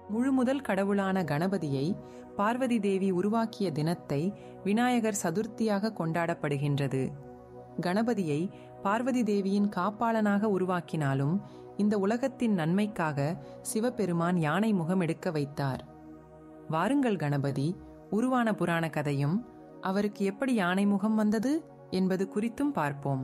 முழுமுதல் கடவுளான கணபதியை பார்வதி தேவி உருவாக்கிய தினத்தை விநாயகர் சதுர்த்தியாக கொண்டாடப்படுகின்றது கணபதியை பார்வதி தேவியின் காப்பாளனாக உருவாக்கினாலும் இந்த உலகத்தின் நன்மைக்காக சிவபெருமான் யானை முகம் எடுக்க வைத்தார் வாருங்கள் கணபதி உருவான புராண கதையும் அவருக்கு எப்படி யானை முகம் வந்தது என்பது குறித்தும் பார்ப்போம்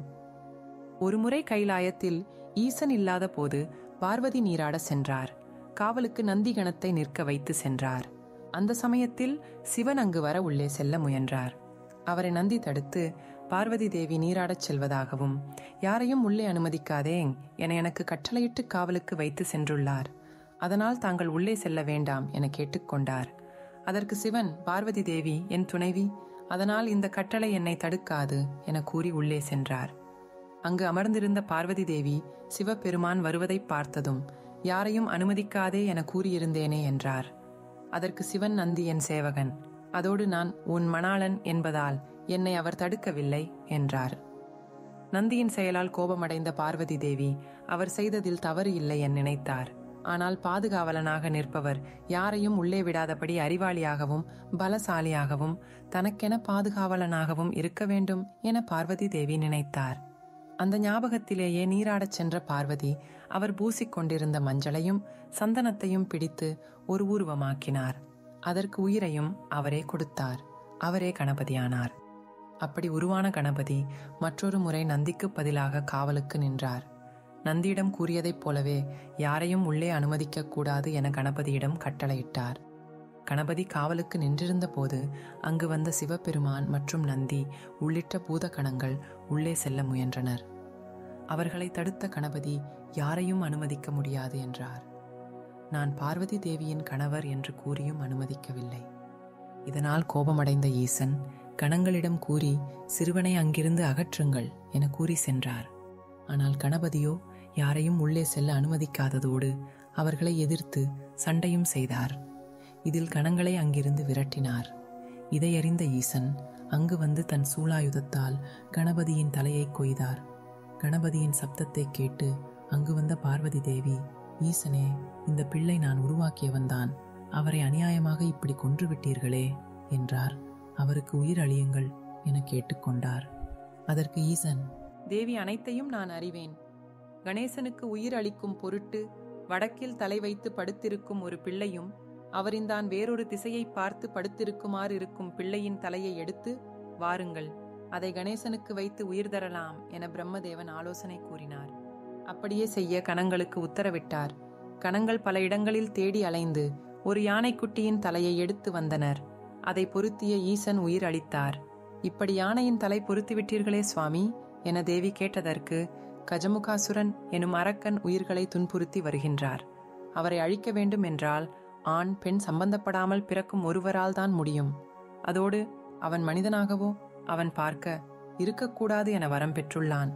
ஒருமுறை கைலாயத்தில் ஈசன் இல்லாத போது பார்வதி நீராட சென்றார் காவலுக்கு நந்தி கணத்தை நிற்க வைத்து சென்றார் அந்த சமயத்தில் சிவன் அங்கு வர உள்ளே செல்ல முயன்றார் அவரை நந்தி தடுத்து பார்வதி தேவி நீராடச் செல்வதாகவும் யாரையும் உள்ளே அனுமதிக்காதே என எனக்கு கட்டளையிட்டு காவலுக்கு வைத்து சென்றுள்ளார் அதனால் தாங்கள் உள்ளே செல்ல வேண்டாம் என கேட்டுக்கொண்டார் அதற்கு சிவன் பார்வதி தேவி என் துணைவி அதனால் இந்த கட்டளை என்னை தடுக்காது என கூறி உள்ளே சென்றார் அங்கு அமர்ந்திருந்த பார்வதி தேவி சிவபெருமான் வருவதை பார்த்ததும் யாரையும் அனுமதிக்காதே என கூறியிருந்தேனே என்றார் அதற்கு சிவன் நந்தி என் சேவகன் அதோடு நான் உன் மணாளன் என்பதால் என்னை அவர் தடுக்கவில்லை என்றார் நந்தியின் செயலால் கோபமடைந்த பார்வதி தேவி அவர் செய்ததில் தவறு இல்லை என நினைத்தார் ஆனால் பாதுகாவலனாக நிற்பவர் யாரையும் உள்ளே விடாதபடி அறிவாளியாகவும் பலசாலியாகவும் தனக்கென பாதுகாவலனாகவும் இருக்க வேண்டும் என பார்வதி தேவி நினைத்தார் அந்த ஞாபகத்திலேயே நீராடச் சென்ற பார்வதி அவர் பூசிக்கொண்டிருந்த மஞ்சளையும் சந்தனத்தையும் பிடித்து ஒரு உருவமாக்கினார் அதற்கு உயிரையும் அவரே கொடுத்தார் அவரே கணபதியானார் அப்படி உருவான கணபதி மற்றொரு முறை நந்திக்கு பதிலாக காவலுக்கு நின்றார் நந்தியிடம் கூறியதைப் போலவே யாரையும் உள்ளே அனுமதிக்க கூடாது என கணபதியிடம் கட்டளையிட்டார் கணபதி காவலுக்கு நின்றிருந்த போது அங்கு வந்த சிவபெருமான் மற்றும் நந்தி உள்ளிட்ட பூதகணங்கள் உள்ளே செல்ல முயன்றனர் அவர்களை தடுத்த கணபதி யாரையும் அனுமதிக்க முடியாது என்றார் நான் பார்வதி தேவியின் கணவர் என்று கூறியும் அனுமதிக்கவில்லை இதனால் கோபமடைந்த ஈசன் கணங்களிடம் கூறி சிறுவனை அங்கிருந்து அகற்றுங்கள் என கூறி சென்றார் ஆனால் கணபதியோ யாரையும் உள்ளே செல்ல அனுமதிக்காததோடு அவர்களை எதிர்த்து சண்டையும் செய்தார் இதில் கணங்களை அங்கிருந்து விரட்டினார் இதை அறிந்த ஈசன் அங்கு வந்து தன் சூலாயுதத்தால் கணபதியின் தலையை கொய்தார் கணபதியின் சப்தத்தை கேட்டு அங்கு வந்த பார்வதி தேவி ஈசனே இந்த பிள்ளை நான் உருவாக்கியவன்தான் அவரை அநியாயமாக இப்படி கொன்று விட்டீர்களே என்றார் அவருக்கு உயிர் அழியுங்கள் என கேட்டுக்கொண்டார் அதற்கு ஈசன் தேவி அனைத்தையும் நான் அறிவேன் கணேசனுக்கு உயிர் அளிக்கும் பொருட்டு வடக்கில் தலை வைத்து படுத்திருக்கும் ஒரு பிள்ளையும் அவரின்தான் வேறொரு திசையை பார்த்து படுத்திருக்குமாறு இருக்கும் பிள்ளையின் தலையை எடுத்து வாருங்கள் அதை கணேசனுக்கு வைத்து உயிர் தரலாம் என பிரம்மதேவன் ஆலோசனை கூறினார் அப்படியே செய்ய கணங்களுக்கு உத்தரவிட்டார் கணங்கள் பல இடங்களில் தேடி அலைந்து ஒரு யானைக்குட்டியின் தலையை எடுத்து வந்தனர் அதை பொருத்திய ஈசன் உயிர் அளித்தார் இப்படி யானையின் தலை பொருத்திவிட்டீர்களே சுவாமி என தேவி கேட்டதற்கு கஜமுகாசுரன் எனும் அரக்கன் உயிர்களை துன்புறுத்தி வருகின்றார் அவரை அழிக்க வேண்டும் என்றால் ஆண் பெண் சம்பந்தப்படாமல் பிறக்கும் ஒருவரால் தான் முடியும் அதோடு அவன் மனிதனாகவோ அவன் பார்க்க இருக்கக்கூடாது என வரம் பெற்றுள்ளான்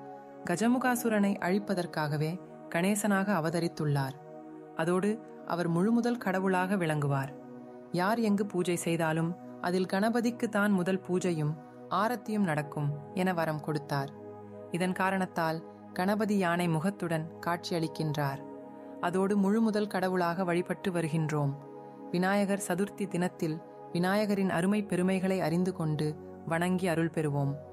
கஜமுகாசுரனை அழிப்பதற்காகவே கணேசனாக அவதரித்துள்ளார் அதோடு அவர் முழுமுதல் கடவுளாக விளங்குவார் யார் எங்கு பூஜை செய்தாலும் அதில் கணபதிக்கு தான் முதல் பூஜையும் ஆரத்தியும் நடக்கும் என வரம் கொடுத்தார் இதன் காரணத்தால் கணபதி யானை முகத்துடன் காட்சியளிக்கின்றார் அதோடு முழுமுதல் கடவுளாக வழிபட்டு வருகின்றோம் விநாயகர் சதுர்த்தி தினத்தில் விநாயகரின் அருமை பெருமைகளை அறிந்து கொண்டு வணங்கி அருள் பெறுவோம்